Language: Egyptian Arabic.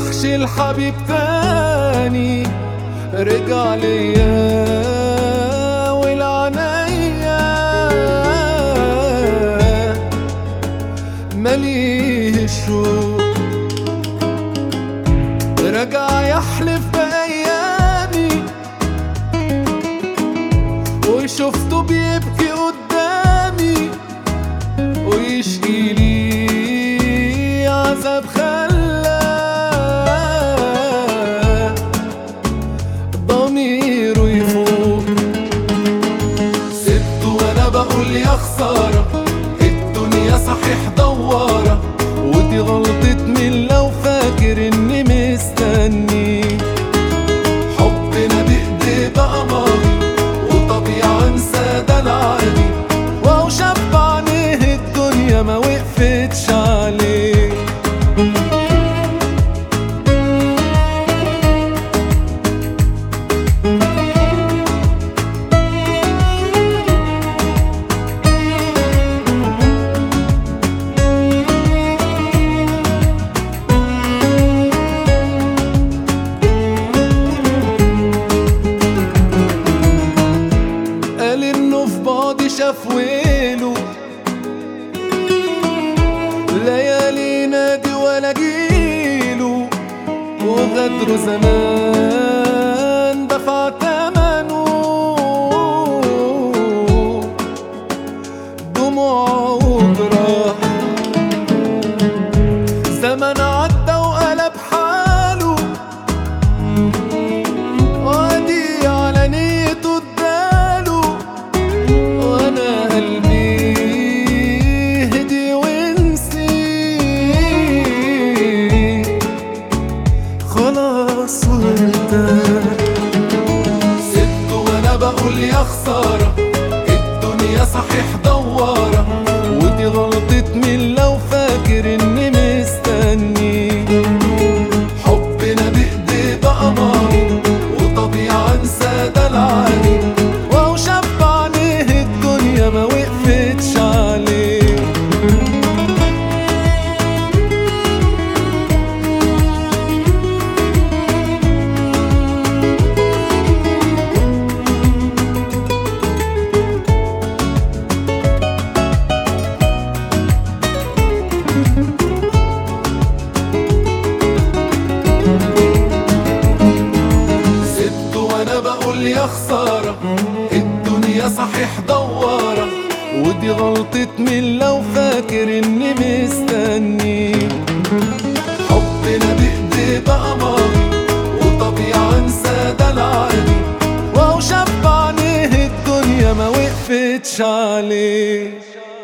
يرجعش الحبيب تاني رجع ليا والعنيا مليه الشوق رجع يحلف بأيامي وشفته بيبكي قدامي ويشكي لي عذاب خلى ضميره يفوق سبته وانا بقول يا خسارة الدنيا صحيح دوارة ودي غلطة من لو فاكر اني مستني حبنا بإيدي بقى ماضي وطبيعة انسى ده العادي واو شاب عينيه الدنيا ما وقفتش عليه قال انه في بعضي شاف ويله ليالي نادي ولا جيله وغدره زمان دفع تمنه دموع وجراح زمن عدى وقلب حاله وادي على نيته اداله وانا قلبي هدي ونسي خلاص وارتاح سبته وانا بقول يا خسارة الدنيا صحيح دوارة ودي غلطة من لو فاكر اني مستني حبنا بإيدي بقى ماضي وطبيعة انسى ده العادي واو شاب عينيه الدنيا ما وقفتش عليه سبته وانا بقول يا خسارة الدنيا صحيح دوارة ودي غلطة من لو فاكر اني مستني حبنا بإيدي بقى ماضي وطبيعة انسى ده العادي واو شاب عينيه الدنيا ما وقفتش عليه